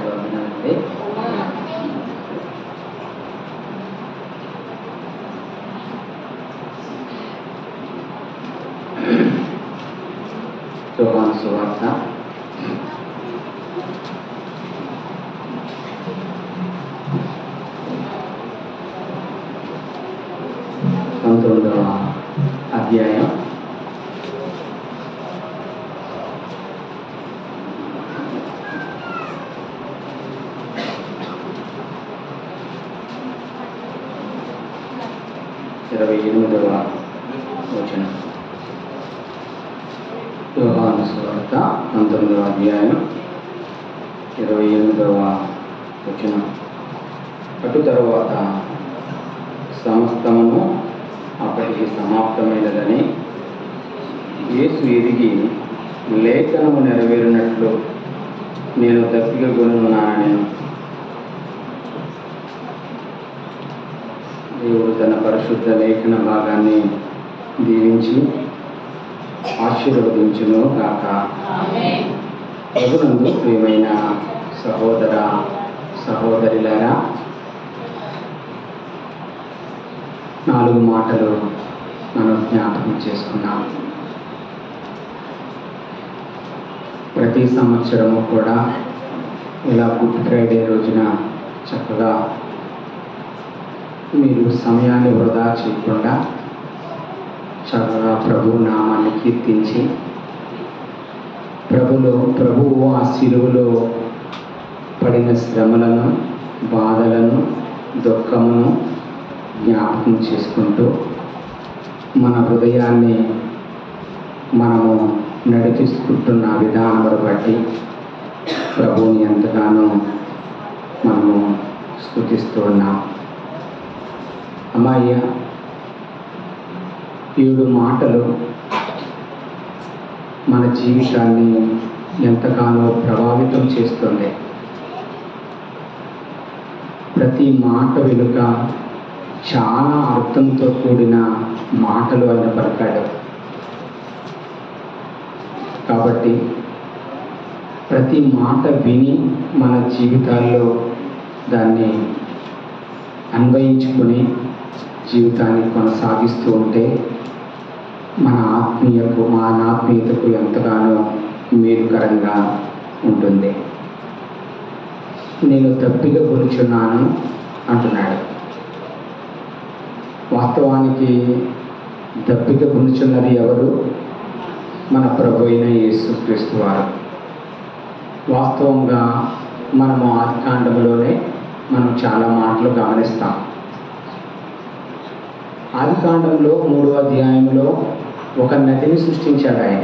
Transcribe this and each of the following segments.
వందనాలండి యోహాను సువార్త పంతొమ్మిదవ అధ్యాయం ఇరవై ఎనిమిదవ వచనం యోహాను సువార్త పంతొమ్మిదవ అధ్యాయం ఇరవై ఎనిమిదవ వచనం అటు తరువాత సమస్తమును అప్పటికి సమాప్తమైనదని యేసు ఎదిగి లేఖనము నెరవేరినట్లు నేను దప్పిక కొనున్నానని దేవుడు తన పరిశుద్ధ లేఖన భాగాన్ని దీవించి ఆశీర్వదించును కాక ప్రభునందు ప్రియమైన సహోదర సహోదరులారా నాలుగు మాటలు మనం జ్ఞాపకం చేసుకున్నాం ప్రతి సంవత్సరము కూడా ఇలా గుడ్ ఫ్రైడే రోజున చక్కగా మీరు సమయాన్ని వృధా చేయకుండా చక్కగా ప్రభు నామాన్ని కీర్తించి ప్రభులో ప్రభువు ఆ శిలువలో పడిన శ్రమలను బాధలను దుఃఖమును జ్ఞాపకం చేసుకుంటూ మన హృదయాన్ని మనము నడిపిస్తుంటున్న విధానమును బట్టి ప్రభువుని ఎంతగానో మనము స్థుతిస్తూ ఉన్నాం అమ్మాయ్య ఏడు మాటలు మన జీవితాన్ని ఎంతగానో ప్రభావితం చేస్తుంది ప్రతి మాట వెనుక చాలా అర్థంతో కూడిన మాటలు ఆయన పలికాడు కాబట్టి ప్రతి మాట విని మన జీవితాల్లో దాన్ని అన్వయించుకొని జీవితాన్ని కొనసాగిస్తూ ఉంటే మన ఆత్మీయకు మన ఆత్మీయతకు ఎంతగానో మేలుకరంగా ఉంటుంది నేను తప్పిగా కొలుచున్నాను అంటున్నాడు వాస్తవానికి దప్పిక పొందుచున్నది ఎవరు మన ప్రభు అయిన యేసుక్రీస్తు వారు వాస్తవంగా మనము ఆదికాండంలోనే మనం చాలా మాటలు గమనిస్తాం ఆదికాండంలో మూడో అధ్యాయంలో ఒక నదిని సృష్టించాడు ఆయన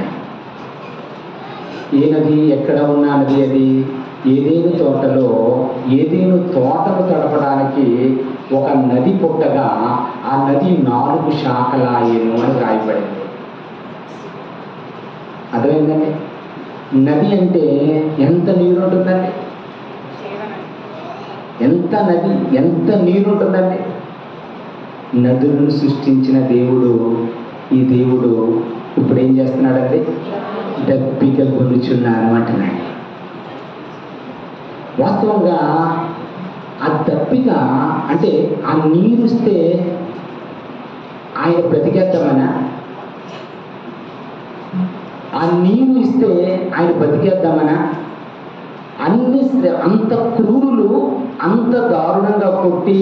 ఏ నది ఎక్కడ ఉన్న నది అది ఏదేను తోటలో ఏదేను తోటను తడపడానికి ఒక నది పుట్టగా ఆ నది నాలుగు శాఖలాయను అని రాయబడింది అర్థమైందండి నది అంటే ఎంత నీరు ఉంటుందండి ఎంత నది ఎంత నీరు ఉంటుందండి నదులను సృష్టించిన దేవుడు ఈ దేవుడు ఇప్పుడు ఏం చేస్తున్నాడండి దప్పిక కొనుచున్నాను అంటున్నాడు వాస్తవంగా ఆ దప్పిక అంటే ఆ నీరు ఇస్తే ఆయన బ్రతికేద్దామనా ఆ నీరు ఇస్తే ఆయన బతికేద్దామనా అన్ని శ్ర- అంత క్రూరులు అంత దారుణంగా కొట్టి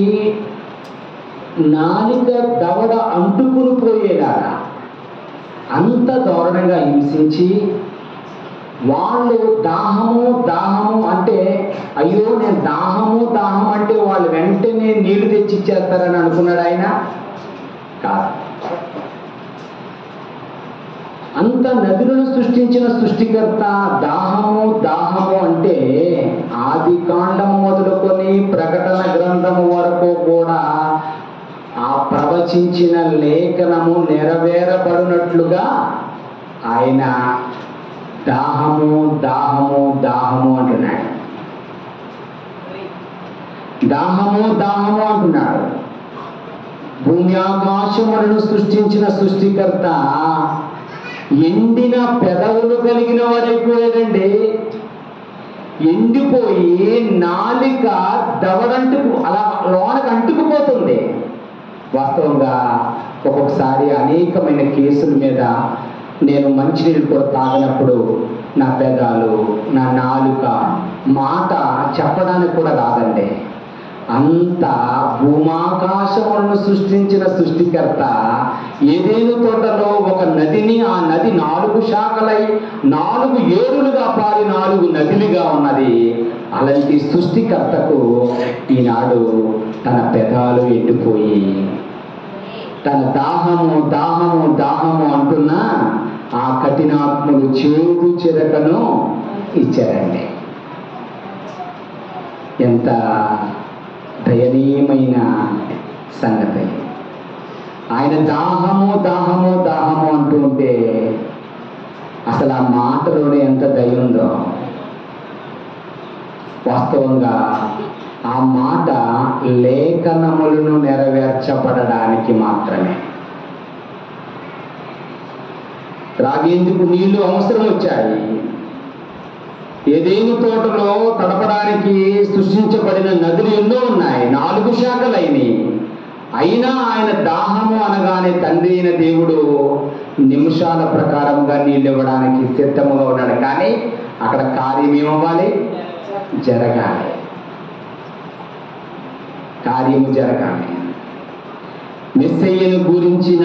నాలిక దవడ అంటుకుని పోయేలాగా అంత దారుణంగా హింసించి వాళ్ళు దాహము దాహము అంటే అయ్యో నేను దాహము దాహం అంటే వాళ్ళు వెంటనే నీళ్లు తెచ్చి ఇచ్చేస్తారని అనుకున్నాడు ఆయన కాదు అంత నదులను సృష్టించిన సృష్టికర్త దాహము దాహము అంటే ఆది కాండము మొదలుకొని ప్రకటన గ్రంథము వరకు కూడా ఆ ప్రవచించిన లేఖనము నెరవేరబడినట్లుగా ఆయన దాహము దాహము దాహము అంటున్నాడు దాహము దాహము అంటున్నాడు భూమి ఆకాశములను సృష్టించిన సృష్టికర్త ఎండిన పెదవులు కలిగిన వారు ఎక్కువేనండి ఎండిపోయి నాలిక దవడంటుకు అలా లోనకు అంటుకుపోతుంది వాస్తవంగా ఒక్కొక్కసారి అనేకమైన కేసుల మీద నేను మంచినీళ్ళు కూడా తాగినప్పుడు నా పెదాలు నా నాలుక మాట చెప్పడానికి కూడా రాదండి అంత భూమాకాశములను సృష్టించిన సృష్టికర్త ఏదేను తోటలో ఒక నదిని ఆ నది నాలుగు శాఖలై నాలుగు ఏరులుగా పారి నాలుగు నదులుగా ఉన్నది అలాంటి సృష్టికర్తకు ఈనాడు తన పెదాలు ఎండిపోయి తన దాహము దాహము దాహము అంటున్నా ఆ కఠినాత్ములు చేదు చిరకను ఇచ్చారండి ఎంత దయనీయమైన సంగతి ఆయన దాహము దాహము దాహము అంటూ ఉంటే అసలు ఆ మాటలోనే ఎంత దయ ఉందో వాస్తవంగా ఆ మాట లేఖనములను నెరవేర్చబడడానికి మాత్రమే త్రాగేందుకు నీళ్లు అవసరం వచ్చాయి ఏదేను తోటలో తడపడానికి సృష్టించబడిన నదులు ఎన్నో ఉన్నాయి నాలుగు శాఖలైనవి అయినా ఆయన దాహము అనగానే తండ్రి అయిన దేవుడు నిమిషాల ప్రకారంగా నీళ్ళు ఇవ్వడానికి సిద్ధముగా ఉన్నాడు కానీ అక్కడ కార్యం ఏమవ్వాలి జరగాలి కార్యము జరగాలి మెస్సయ్యను గురించిన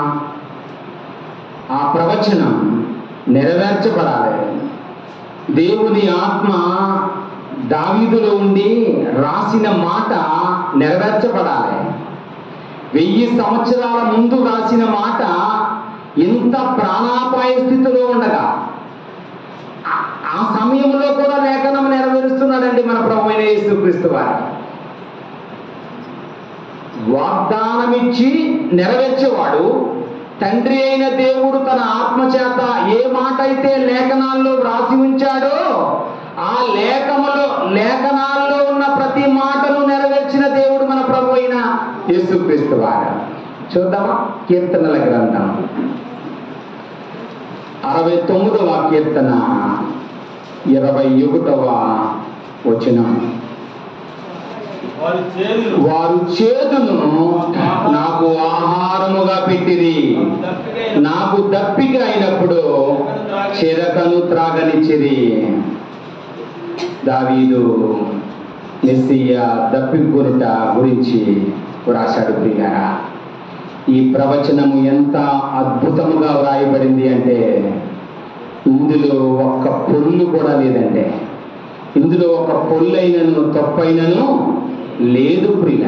ఆ ప్రవచనం నెరవేర్చబడాలి దేవుని ఆత్మ దావీదులో ఉండి రాసిన మాట నెరవేర్చబడాలి వెయ్యి సంవత్సరాల ముందు రాసిన మాట ఇంత ప్రాణాపాయ స్థితిలో ఉండగా ఆ- ఆ సమయంలో కూడా లేఖనం నెరవేరుస్తున్నాడండి మన ప్రభు అయిన యేసుక్రీస్తు వారు వాగ్దానమిచ్చి నెరవేర్చేవాడు తండ్రి అయిన దేవుడు తన ఆత్మ చేత ఏ మాట అయితే లేఖనాల్లో వ్రాసి ఉంచాడో ఆ లేఖములో లేఖనాల్లో ఉన్న ప్రతి మాటను నెరవేర్చిన దేవుడు మన ప్రభు అయిన యేసుక్రీస్తు వారు చూద్దామా కీర్తనల గ్రంథం అరవై తొమ్మిదవ కీర్తన ఇరవై ఒకటవ వచనం వారి చేతులు వారు చేతును నాకు ఆహారముగా పెట్టిరి నాకు దప్పిక అయినప్పుడు చిరకను త్రాగనిచ్చిరి దావీదు మెస్సియ దప్పికొనుట గురించి వ్రాశాడు ప్రియారా ఈ ప్రవచనము ఎంత అద్భుతముగా వ్రాయబడింది అంటే ఇందులో ఒక్క పొల్లు కూడా లేదండి ఇందులో ఒక పొల్లైనను తప్పైనను లేదు ప్రియ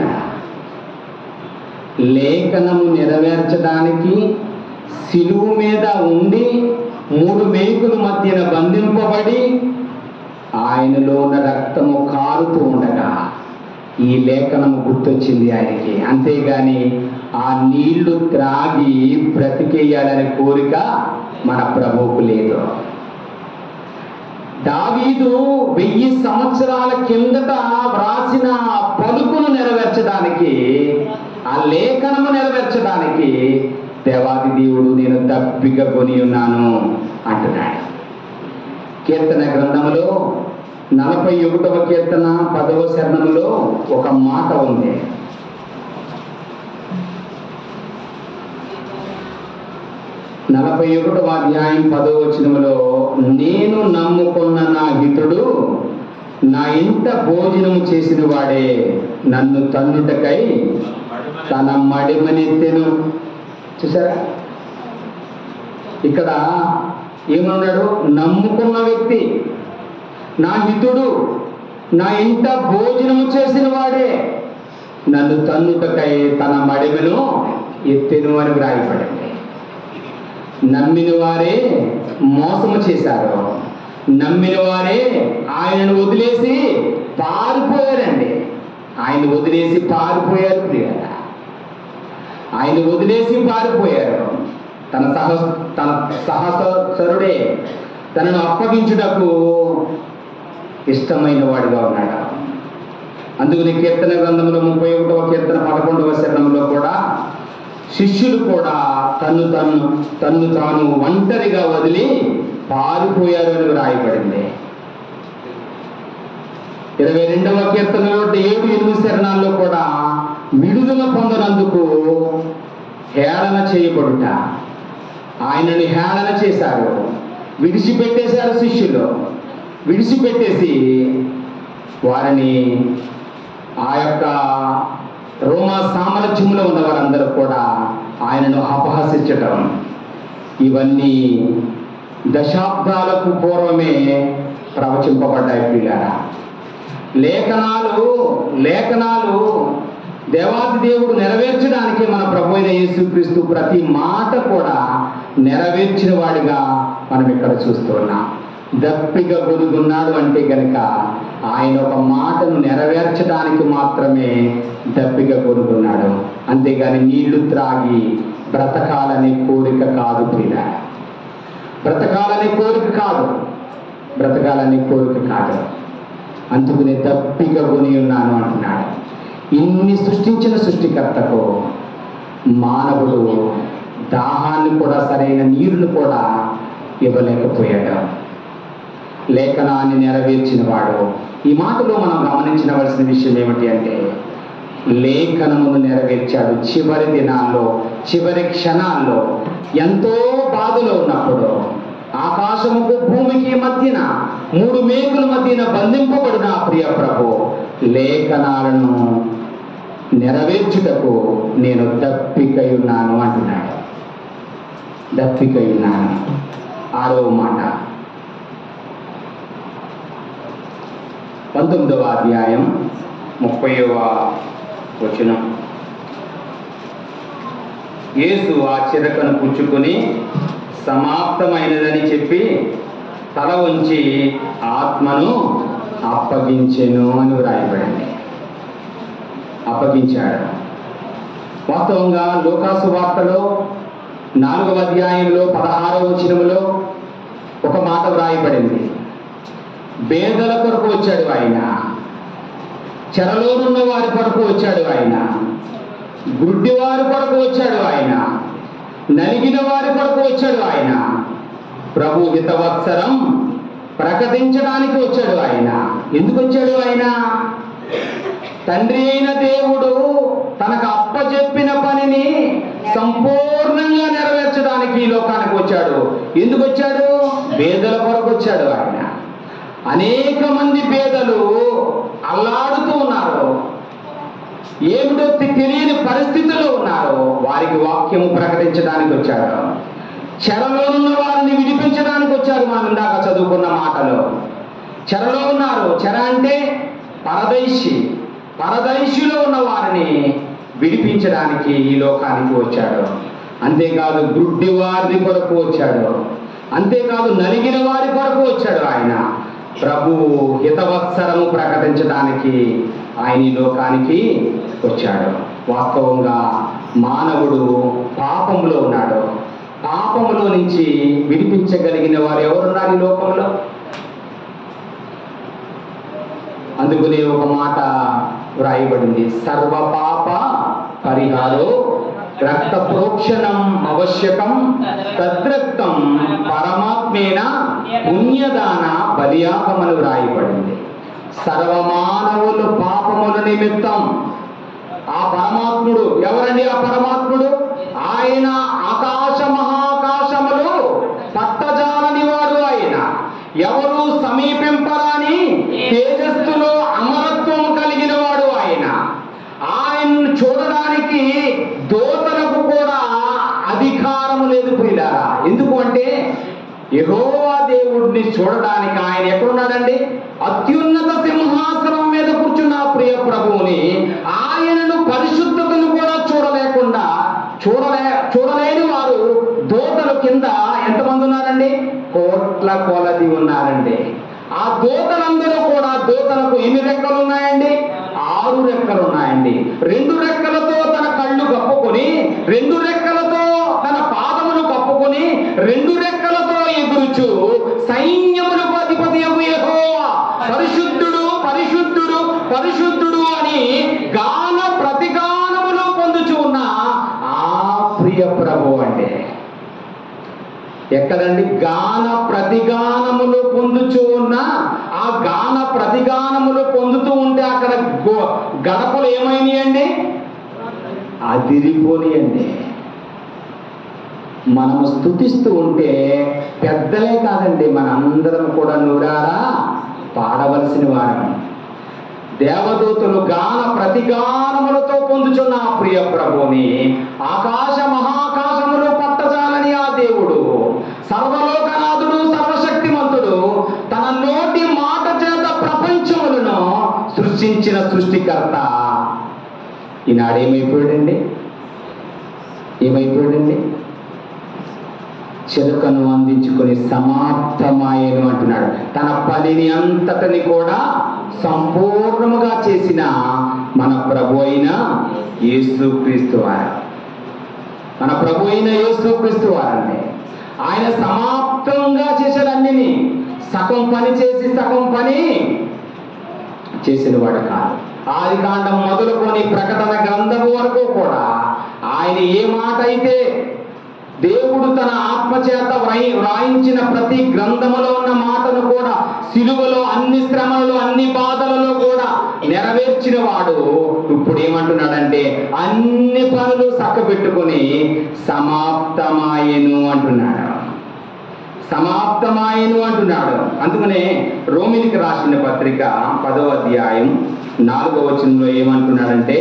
లేఖనము నెరవేర్చడానికి సిలువు మీద ఉండి మూడు మేకుల మధ్యన బంధింపబడి ఆయనలో ఉన్న రక్తము కారుతూ ఉండగా ఈ లేఖనము గుర్తొచ్చింది ఆయనకి అంతేగాని ఆ నీళ్లు త్రాగి బ్రతికేయాలనే కోరిక మన ప్రభువుకు లేదు దావీదు వెయ్యి సంవత్సరాల కిందట వ్రాసిన ఆ పలుకును నెరవేర్చడానికి ఆ లేఖనము నెరవేర్చడానికి దేవాది దేవుడు నేను దప్పిక కొని ఉన్నాను అంటున్నాడు కీర్తన గ్రంథములో నలభై ఒకటవ కీర్తన పదవ శరణంలో ఒక మాట ఉంది నలభై ఒకటవ అధ్యాయం పదవ వచనములో నేను నమ్ముకున్న నా హితుడు నా ఇంట భోజనము చేసిన వాడే నన్ను తన్నుటకై తన మడిమనెత్తెను చూసారా ఇక్కడ ఏమన్నాడు నమ్ముకున్న వ్యక్తి నా హితుడు నా ఇంట భోజనము చేసిన వాడే నన్ను తన్నుటకై తన మడిమెను ఎత్తెను అని వ్రాయబడింది నమ్మిన వారే మోసము చేశారు నమ్మిన వారే ఆయనను వదిలేసి పారిపోయారండి ఆయన వదిలేసి పారిపోయారు ప్రియారా ఆయన వదిలేసి పారిపోయారు తన సహ తన సహసరుడే తనను అప్పగించుటకు ఇష్టమైన వాడిగా ఉన్నాడు అందుకని కీర్తన గ్రంథంలో ముప్పై ఒకటవ కీర్తన పదకొండవ శరణంలో కూడా శిష్యులు కూడా తన్ను తన్ను తన్ను తాను ఒంటరిగా వదిలి పారిపోయారు అని రాయబడింది ఇరవై రెండవ కీర్తనలో ఏడు ఎనిమిది శరణాల్లో కూడా విడుదల పొందనందుకు హేళన చేయబడుట ఆయనని హేళన చేశారు విడిచిపెట్టేశారు శిష్యులు విడిచిపెట్టేసి వారిని ఆ యొక్క రోమా సామ్రాజ్యంలో ఉన్న వారందరూ కూడా ఆయనను అపహసించటం ఇవన్నీ దశాబ్దాలకు పూర్వమే ప్రవచింపబడ్డాయి ప్రియులారా లేఖనాలు లేఖనాలు దేవాది దేవుడు నెరవేర్చడానికి మన ప్రభు అయిన యేసుక్రీస్తు ప్రతి మాట కూడా నెరవేర్చిన వాడిగా మనం ఇక్కడ చూస్తున్నాం దప్పిక గొరుగున్నాడు అంటే గనక ఆయన ఒక మాటను నెరవేర్చడానికి మాత్రమే దప్పిక గొరుగున్నాడు అంతేగాని నీళ్లు త్రాగి బ్రతకాలనే కోరిక కాదు ప్రియ బ్రతకాలనే కోరిక కాదు బ్రతకాలనే కోరిక కాదు అందుకునే దప్పిక కొని ఉన్నాను అంటున్నాడు ఇన్ని సృష్టించిన సృష్టికర్తకు మానవుడు దాహాన్ని కూడా సరైన నీరును కూడా ఇవ్వలేకపోయాడు లేఖనాన్ని నెరవేర్చిన వాడు ఈ మాటలో మనం గమనించవలసిన విషయం ఏమిటి అంటే లేఖనమును నెరవేర్చాడు చివరి దినాల్లో చివరి క్షణాల్లో ఎంతో బాధలో ఉన్నప్పుడు ఆకాశముకు భూమికి మధ్యన మూడు మేకుల మధ్యన బంధింపబడిన ఆ ప్రియ ప్రభు లేఖనాలను నెరవేర్చుటకు నేను దప్పికై ఉన్నాను అంటున్నాడు దప్పికై ఉన్నాను ఆరవ మాట పంతొమ్మిదవ అధ్యాయం ముప్పైవ వచనం యేసు ఆ చిరకను పుచ్చుకొని సమాప్తమైనదని చెప్పి తల ఉంచి ఆత్మను అప్పగించెను అని వ్రాయబడింది అప్పగించాడు వాస్తవంగా లోకాసు వార్తలో నాలుగవ అధ్యాయంలో పదహారవ వచనములో ఒక మాట వ్రాయబడింది పేదల కొరకు వచ్చాడు ఆయన చెరలోనున్న వారి కొరకు వచ్చాడు ఆయన గుడ్డి వారి కొరకు వచ్చాడు ఆయన నలిగిన వారి కొరకు వచ్చాడు ఆయన ప్రభు హితవత్సరం ప్రకటించడానికి వచ్చాడు ఆయన ఎందుకు వచ్చాడు ఆయన తండ్రి అయిన దేవుడు తనకు అప్పచెప్పిన పనిని సంపూర్ణంగా నెరవేర్చడానికి ఈ లోకానికి వచ్చాడు ఎందుకు వచ్చాడు పేదల కొరకు వచ్చాడు ఆయన అనేక మంది పేదలు అల్లాడుతూ ఉన్నారు ఏమిటో తె- తెలియని పరిస్థితుల్లో ఉన్నారు వారికి వాక్యము ప్రకటించడానికి వచ్చాడు చెరలో ఉన్న వారిని విడిపించడానికి వచ్చారు మనం ఇందాక చదువుకున్న మాటలో చెరలో ఉన్నారు చెర అంటే పరదైషి పరదైషిలో ఉన్న వారిని విడిపించడానికి ఈ లోకానికి వచ్చాడు అంతేకాదు గుడ్డి వారి కొరకు వచ్చాడు అంతేకాదు నలిగిన వారి కొరకు వచ్చాడు ఆయన ప్రభు హితవత్సరము ప్రకటించడానికి ఆయన ఈ లోకానికి వచ్చాడు వాస్తవంగా మానవుడు పాపంలో ఉన్నాడు పాపములో నుంచి విడిపించగలిగిన వారు ఎవరున్నారు ఈ లోకంలో అందుకనే ఒక మాట వ్రాయబడింది సర్వ పాప పరిహారో రక్త ప్రోక్షణం ఆవశ్యకం తద్రక్తం పరమాత్మేన పుణ్యదాన బలియాపమని వ్రాయబడింది సర్వమానవులు పాపముల నిమిత్తం ఆ పరమాత్ముడు ఎవరండి ఆ పరమాత్ముడు ఆయన ఆకాశ మహాకాశములు పట్టజాలని వాడు ఆయన ఎవరు సమీపింపరాని తేజస్సులో అమరత్వం కలిగిన వాడు ఆయన ఆయన్ను చూడడానికి దోతలకు కూడా అధికారము లేదు ప్రియులారా ఎందుకు అంటే యెహోవా దేవుడిని చూడడానికి ఆయన ఎక్కడున్నాడండి అత్యున్నత సింహాసనం మీద కూర్చున్న ఆ ప్రియ ప్రభువుని ఆయనను పరిశుద్ధతను కూడా చూడలేకుండా చూడలే చూడలేని వారు దోతల కింద ఎంతమంది ఉన్నారండి కోట్ల కొలది ఉన్నారండి ఆ దూతలందరూ కూడా దూతలకు ఎన్ని రెక్కలు ఉన్నాయండి ఆరు రెక్కలు ఉన్నాయండి రెండు రెక్కలతో తన కళ్ళు కప్పుకొని రెండు రెక్కలతో తన పాదములు కప్పుకొని రెండు రెక్కలతో ఎగురుచు సైన్యములకు అధిపతి యెహోవా పరిశుద్ధుడు పరిశుద్ధుడు పరిశుద్ధుడు అని గాన ప్రతిగానములు పొందుచు ఉన్న ఆ ప్రియ ప్రభు అంటే ఎక్కడండి గాన ప్రతిగానములు పొందుచూ ఉన్న ఆ గాన ప్రతి ప్రతిగానములు పొందుతూ ఉంటే అక్కడ గో- గడపలు ఏమైనాయండి అదిరిపోనియండి మనము స్థుతిస్తూ ఉంటే పెద్దలే కాదండి మనందరం కూడా నూరారా పాడవలసిన వారం దేవదూతలు గాన ప్రతిగానములతో పొందుచున్న ఆ ప్రియ ప్రభుని ఆకాశ మహాకాశములు పట్టజాలని ఆ దేవుడు సర్వలోకనాథుడు సర్వశక్తిమంతుడు తన నోటి మాట చేత ప్రపంచములను సృష్టించిన సృష్టికర్త ఈనాడు ఏమైపోయాడండి ఏమైపోయాడండి చిలుకను అందించుకొని సమాప్తమాయను అంటున్నాడు తన పనిని అంతటిని కూడా సంపూర్ణముగా చేసిన మన ప్రభు అయిన యేసుక్రీస్తు వారు మన ప్రభు అయిన యేసుక్రీస్తు వారండి ఆయన సమాప్తంగా చేశాడు అన్నిని సగం పని చేసి సగం పని చేసిన వాడు కాదు ఆది కాండం మొదలుకొని ప్రకటన గ్రంథము వరకు కూడా ఆయన ఏ మాట అయితే దేవుడు తన ఆత్మ చేత వ్రాయి- వ్రాయించిన ప్రతి గ్రంథములో ఉన్న మాటను కూడా సిలువలో అన్ని శ్రమలలో అన్ని బాధలలో కూడా నెరవేర్చిన వాడు ఇప్పుడు ఏమంటున్నాడంటే అన్ని పనులు చక్కబెట్టుకొని సమాప్తమాయను అంటున్నాడు సమాప్తమాయను అంటున్నాడు అందుకనే రోమిలికి రాసిన పత్రిక పదో అధ్యాయం నాలుగో వచనంలో ఏమంటున్నాడంటే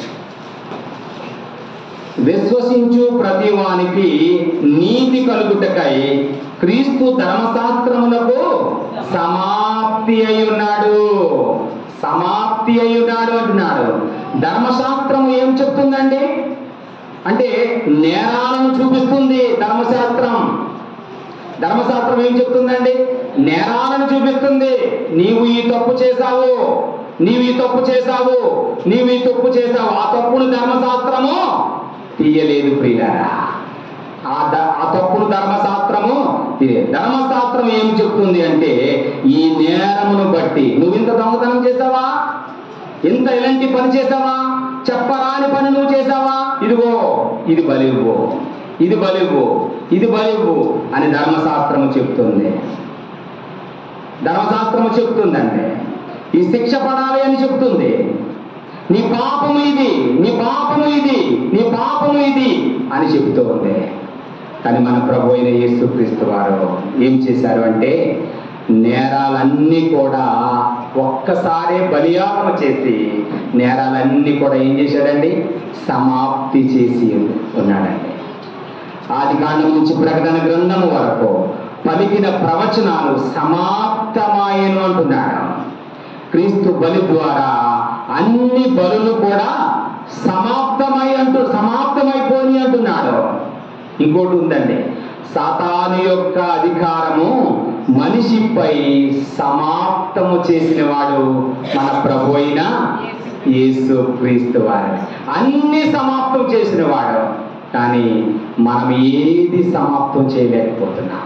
విశ్వసించు ప్రతి వానికి నీతి కలుగుటకై క్రీస్తు ధర్మశాస్త్రములకు సమాప్తి అయి ఉన్నాడు సమాప్తి అయి ఉన్నాడు అంటున్నాడు ధర్మశాస్త్రము ఏం చెప్తుందండి అంటే నేరాలను చూపిస్తుంది ధర్మశాస్త్రం ధర్మశాస్త్రం ఏం చెప్తుందండి నేరాలను చూపిస్తుంది నీవు ఈ తప్పు చేశావు నీవు ఈ తప్పు చేశావు నీవు ఈ తప్పు చేశావు ఆ తప్పును ధర్మశాస్త్రము తీయలేదు ప్రియులారా ఆ ద- ఆ తప్పును ధర్మశాస్త్రము తీయ- ధర్మశాస్త్రం ఏం చెప్తుంది అంటే ఈ నేరమును బట్టి నువ్వు ఇంత దొంగతనం చేసావా ఇంత ఇలాంటి పని చేసావా చెప్పరాని పని నువ్వు చేసావా ఇదిగో ఇది బలివ్వు ఇది బలివ్వు ఇది బలివ్వు అని ధర్మశాస్త్రము చెప్తుంది ధర్మశాస్త్రము చెప్తుందండి ఈ శిక్ష పడాలి అని చెప్తుంది నీ పాపము ఇది నీ పాపము ఇది నీ పాపము ఇది అని చెబుతూ ఉంది కానీ మన ప్రభు అయిన యేసుక్రీస్తు వారు ఏం చేశారు అంటే నేరాలన్నీ కూడా ఒక్కసారే బలియాపన చేసి నేరాలన్నీ కూడా ఏం చేశాడండి సమాప్తి చేసి ఉన్నాడండి ఆది కాండం నుంచి ప్రకటన గ్రంథము వరకు పలికిన ప్రవచనాలు సమాప్తమాయను అంటున్నాడు క్రీస్తు బలి ద్వారా అన్ని బలులు కూడా సమాప్తమై అంటూ సమాప్తమైపోయి అంటున్నాడు ఇంకోటి ఉందండి సాతాను యొక్క అధికారము మనిషిపై సమాప్తము చేసిన వాడు మన ప్రభు అయిన యేసు క్రీస్తు వారు అన్ని సమాప్తం చేసిన వాడు కానీ మనం ఏది సమాప్తం చేయలేకపోతున్నాం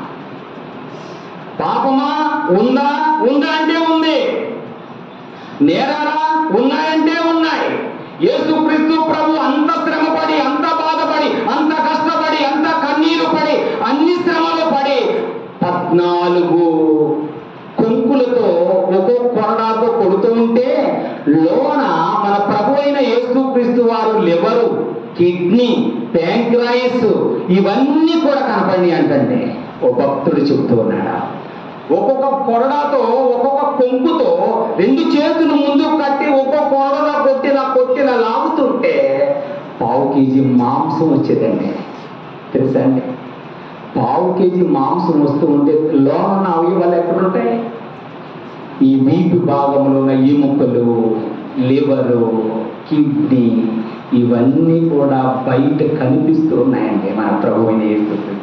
పాపమా ఉందా ఉందా అంటే ఉంది నేరాలా ఉన్నాయంటే ఉన్నాయి యేసుక్రీస్తు ప్రభు అంత శ్రమపడి అంత బాధపడి అంత కష్టపడి అంత కన్నీరు పడి అన్ని శ్రమలు పడి పద్నాలుగు కొంకులతో ఒక్కో కొరడాతో కొడుతూ ఉంటే లోన మన ప్రభు అయిన యేసుక్రీస్తు వారు లివరు కిడ్నీ ప్యాంక్రాయిస్ ఇవన్నీ కూడా కనపడి అంటండి ఓ భక్తుడు చెబుతూ ఉన్నాడా ఒక్కొక్క కొరడాతో ఒక్కొక్క కొంకుతో రెండు చేతులు ముందు కట్టి ఒక్కొక్క కొరడా కొట్టిలా కొట్టిలా లాగుతుంటే పావు కేజీ మాంసం వచ్చేదండి తెలుసా అండి పావు కేజీ మాంసం వస్తూ ఉంటే లోన ఉన్న అవయవాలు ఎక్కడుంటాయి ఈ వీపు భాగంలో ఉన్న ఎముకలు లివరు కిడ్నీ ఇవన్నీ కూడా బయట కనిపిస్తూ ఉన్నాయండి మన ప్రభు అయిన యేసుక్రీస్తు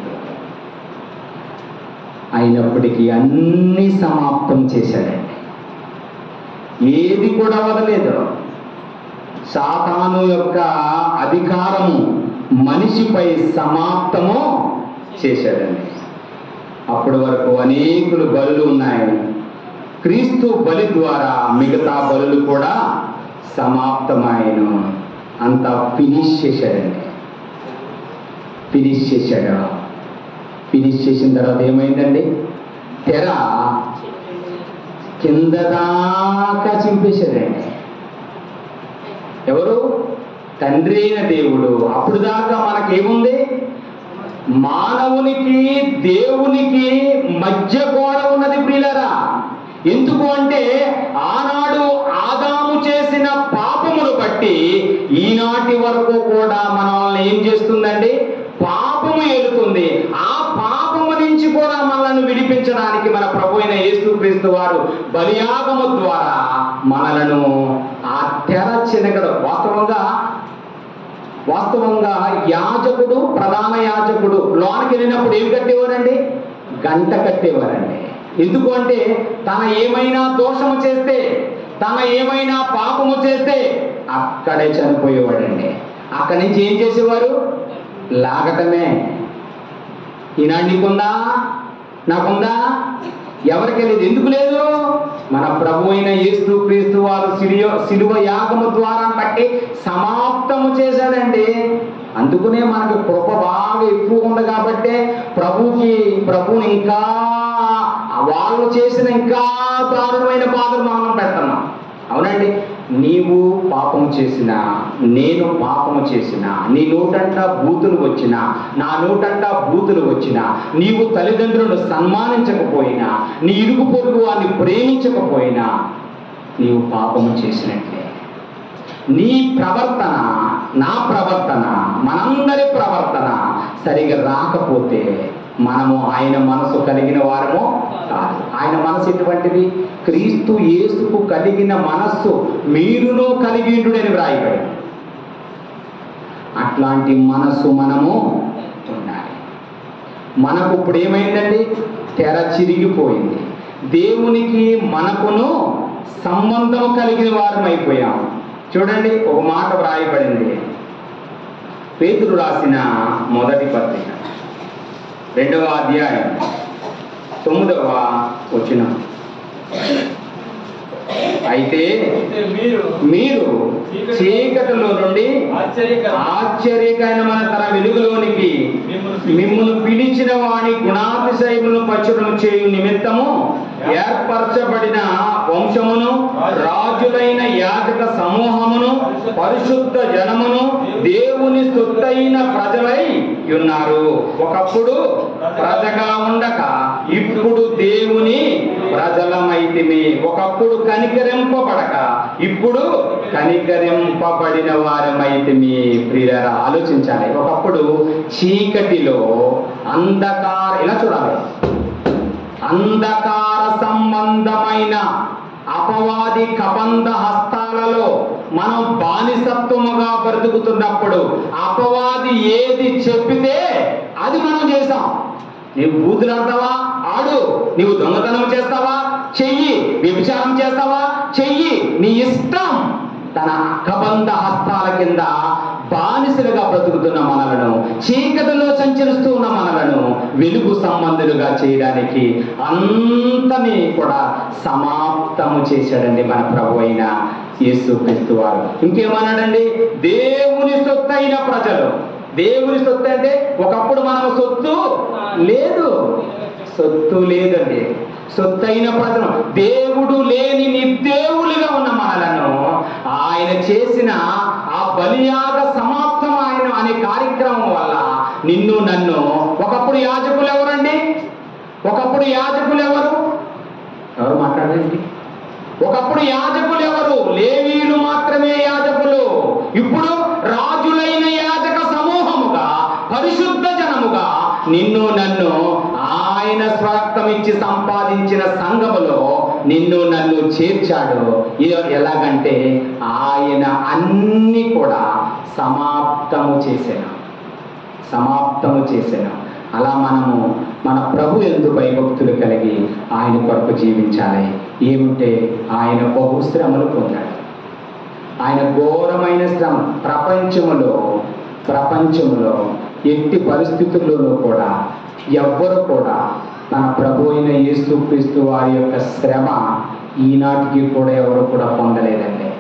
అయినప్పటికీ అన్ని సమాప్తం చేశాడండి ఏది కూడా వదలేదు సాతాను యొక్క అధికారము మనిషిపై సమాప్తము చేశాడండి అప్పటి వరకు అనేకులు బలులు ఉన్నాయి క్రీస్తు బలి ద్వారా మిగతా బలులు కూడా సమాప్తమాయను అంతా ఫినిష్ చేశాడండి ఫినిష్ చేశాడు ఫినిష్ చేసిన తర్వాత ఏమైందండి తెర కింద దాకా చింపేశాడండి ఎవరు తండ్రి అయిన దేవుడు అప్పుడు దాకా మనకేముంది మానవునికి దేవునికి మధ్య గోడ ఉన్నది ప్రియులరా ఎందుకు అంటే ఆనాడు ఆదాము చేసిన పాపమును బట్టి ఈనాటి వరకు కూడా మనల్ని ఏం చేస్తుందండి పాపము ఏలుతుంది ఆ పాపము నుంచి కూడా మనల్ని విడిపించడానికి మన ప్రభు అయిన యేసుక్రీస్తు వారు బలియాగము ద్వారా మనలను ఆ తెర చినగడు వాస్తవంగా వాస్తవంగా యాజకుడు ప్రధాన యాజకుడు లోనికి వెళ్ళినప్పుడు ఏం కట్టేవారండి గంట కట్టేవారండి ఎందుకు అంటే తన ఏమైనా దోషము చేస్తే తన ఏమైనా పాపము చేస్తే అక్కడే చనిపోయేవాడండి అక్కడి నుంచి ఏం చేసేవారు లాగటమే ఈనాడు నీకుందా నాకుందా ఎవరికి లేదు ఎందుకు లేదు మన ప్రభు అయిన యేసు క్రీస్తు వారు సిలువ సిలువ యాగము ద్వారా బట్టి సమాప్తము చేశాడండి అందుకునే మనకి కృప బాగా ఎక్కువ ఉంది కాబట్టి ప్రభుకి ప్రభుని ఇంకా వాళ్ళు చేసిన ఇంకా దారుణమైన బాధలు మనం పెడుతున్నాం అవునండి నీవు పాపం చేసిన నేను పాపము చేసిన నీ నోటంట బూతులు వచ్చిన నా నోటంట బూతులు వచ్చిన నీవు తల్లిదండ్రులను సన్మానించకపోయినా నీ ఇరుగు పొరుగు వారిని ప్రేమించకపోయినా నీవు పాపము చేసినట్లే నీ ప్రవర్తన నా ప్రవర్తన మనందరి ప్రవర్తన సరిగా రాకపోతే మనము ఆయన మనసు కలిగిన వారము కాదు ఆయన మనసు ఎటువంటిది క్రీస్తు యేసుకు కలిగిన మనస్సు మీరును కలిగిండుడని వ్రాయబడి అట్లాంటి మనస్సు మనము ఉండాలి మనకు ఇప్పుడు ఏమైందండి తెర చిరిగిపోయింది దేవునికి మనకును సంబంధం కలిగిన వారం అయిపోయాం చూడండి ఒక మాట వ్రాయబడింది పేతురు రాసిన మొదటి పత్రిక రెండవ అధ్యాయం తొమ్మిదవ వచనం అయితే అయితే మీరు మీరు చీకటిలో నుండి ఆశ్చర్యకర ఆశ్చర్యకరమైన తన వెలుగులోనికి మిమ్మల్ని పిలిచిన వాని గుణాతిశయములను పచ్చడం చేయు నిమిత్తము ఏర్పరచబడిన వంశమును రాజులైన యాజక సమూహమును పరిశుద్ధ జనమును దేవుని సొత్తైన ప్రజలై ఉన్నారు ఒకప్పుడు ప్రజగా ఉండక ఇప్పుడు దేవుని ప్రజలమైతిమి ఒకప్పుడు కనికరింపబడక ఇప్పుడు కనికరింపబడిన వారమైతిమి ప్రియులారా ఆలోచించాలి ఒకప్పుడు చీకటిలో అంధకార ఇలా చూడాలి అంధకార సంబంధమైన అపవాది కబంధ హస్తాలలో మనం బానిసత్వముగా బ్రతుకుతున్నప్పుడు అపవాది ఏది చెప్పితే అది మనం చేసాం నీవు బూతులు ఆడతావా ఆడు నీవు దొంగతనం చేస్తావా చెయ్యి వ్యభిచారం చేస్తావా చెయ్యి నీ ఇష్టం తన కబంధ హస్తాల కింద బానిసలుగా బ్రతుకుతున్న మనలను చీకటిలో సంచరిస్తూ ఉన్న మనలను వెలుగు సంబంధులుగా చేయడానికి అంతని కూడా సమాప్తము చేశాడండి మన ప్రభు అయిన యేసు క్రీస్తు వారు ఇంకేమన్నాడండి దేవుని సొత్తు అయిన ప్రజలు దేవుని సొత్తు అంటే ఒకప్పుడు మనం సొత్తు లేదు సొత్తు లేదండి సొత్తైన ప్రజలు దేవుడు లేని నిర్దేవులుగా ఉన్న మనలను ఆయన చేసిన ఆ బలియాగ సమాప్తం ఆయన అనే కార్యక్రమం వల్ల నిన్ను నన్ను ఒకప్పుడు యాజకులు ఎవరండి ఒకప్పుడు యాజకులు ఎవరు ఎవరు మాట్లాడండి ఒకప్పుడు యాజకులు ఎవరు లేవీలు మాత్రమే యాజకులు ఇప్పుడు రాజులైన యాజక సమూహముగా పరిశుద్ధ జనముగా నిన్ను నన్ను ఆయన స్వార్థం ఇచ్చి సంపాదించిన సంఘములో నిన్ను నన్ను చేర్చాడు ఇ- ఎలాగంటే ఆయన అన్ని కూడా సమాప్తము చేసాను సమాప్తము చేసాను అలా మనము మన ప్రభు ఎందు భయభక్తులు కలిగి ఆయన కొరకు జీవించాలి ఏమిటే ఆయన బహుశ్రమలు పొందాడు ఆయన ఘోరమైన శ్రమ ప్రపంచములో ప్రపంచములో ఎట్టి పరిస్థితుల్లోనూ కూడా ఎవ్వరు కూడా తన ప్రభు అయిన యేసుక్రీస్తు వారి యొక్క శ్రమ ఈనాటికి కూడా ఎవరు కూడా పొందలేదండి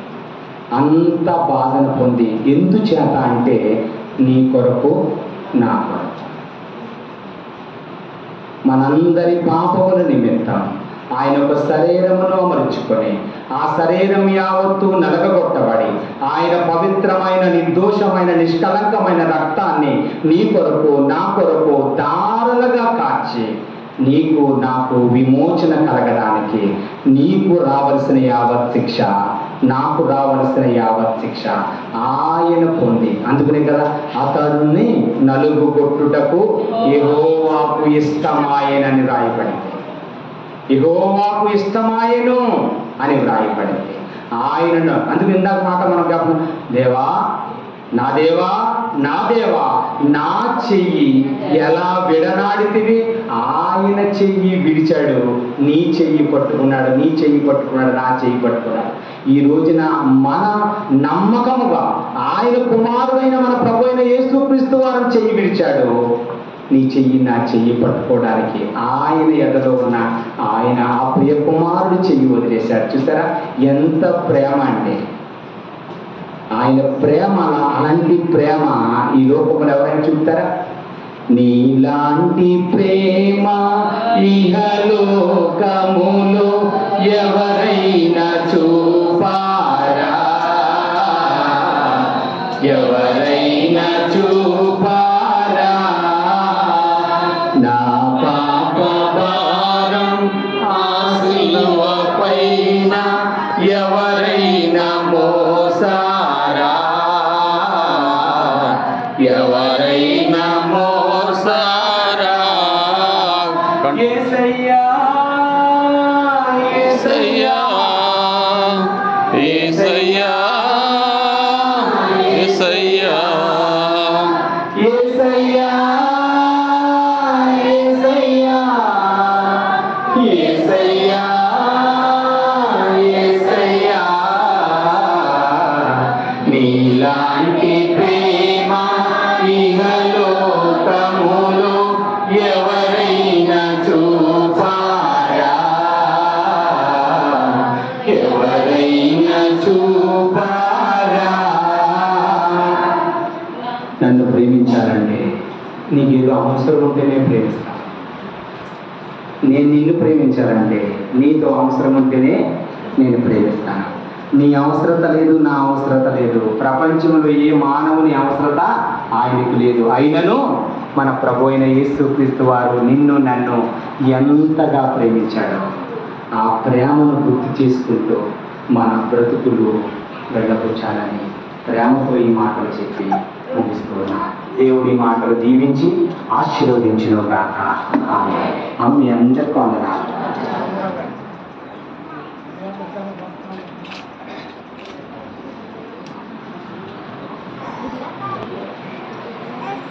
అంత బాధను పొంది ఎందుచేత అంటే నీ కొరకు నా కొరకు మనందరి పాపముల నిమిత్తం ఆయన ఒక శరీరమును అమర్చుకొని ఆ శరీరం యావత్తు నలగగొట్టబడి ఆయన పవిత్రమైన నిర్దోషమైన నిష్కలంకమైన రక్తాన్ని నీ కొరకు నా కొరకు దారులుగా కార్చి నీకు నాకు విమోచన కలగడానికి నీకు రావలసిన యావత్ శిక్ష నాకు రావలసిన యావత్ శిక్ష ఆయన పొంది అందుకనే కదా అతన్ని నలుగు కొట్టుటకు యెహోవాకు ఇష్టమాయనని రాయబడింది యెహోవాకు ఇష్టమాయను అని వ్రాయబడింది ఆయనను అందుకు ఇందాక మాట మనం జ్ఞాపకం దేవా నా దేవా నా దేవా నా చెయ్యి ఎలా విడనాడితివి ఆయన చెయ్యి విడిచాడు నీ చెయ్యి పట్టుకున్నాడు నీ చెయ్యి పట్టుకున్నాడు నా చెయ్యి పట్టుకున్నాడు ఈ రోజున మన నమ్మకముగా ఆయన కుమారుడైన మన ప్రభు అయిన యేసుక్రీస్తు వారు చెయ్యి విడిచాడు నీ చెయ్యి నా చెయ్యి పట్టుకోవడానికి ఆయన ఎదలో ఉన్న ఆయన ఆ ప్రియ కుమారుడు చెయ్యి వదిలేశాడు చూసారా ఎంత ప్రేమ అంటే ఆయన ప్రేమ అలా- అలాంటి ప్రేమ ఈ లోకంలో ఎవరైనా చూపుతారా నీలాంటి ప్రేమ ఇహలోకములో ఎవరైనా చూపారా ఎవరైనా చూపారా నా పాప భారం ఆశిలువ పైన ఎవరైనా మోసారా ఎవరైనా మోసారా యేసయ్యా యేసయ్యా యేసయ్యా యేసయ్యా యేసయ్యా యేసయ్యా యేసయ్యా యేసయ్యా నీలాంటి ప్రేమ ఇహలోకములో ఎవరైనా చూపారా ఎవరైనా చూపారా నన్ను ప్రేమించాలంటే నీకు ఏదో అవసరం ఉంటేనే ప్రేమిస్తాను నేను నిన్ను ప్రేమించాలంటే నీతో అవసరం ఉంటేనే నేను ప్రేమిస్తాను నీ అవసరత లేదు నా అవసరత లేదు ప్రపంచంలో ఏ మానవుని అవసరత ఆయనకు లేదు అయినను మన ప్రభు అయిన యేసుక్రీస్తు వారు నిన్ను నన్ను ఎంతగా ప్రేమించాడో ఆ ప్రేమను గుర్తు చేసుకుంటూ మన బ్రతుకులు వెళ్ళబుచ్చాలని ప్రేమతో ఈ మాటలు చెప్పి ముగిస్తున్నా దేవుడి మాటలు దీవించి ఆశీర్వదించిన గాక ఆమె అమ్మ అందరికీ వందనాలు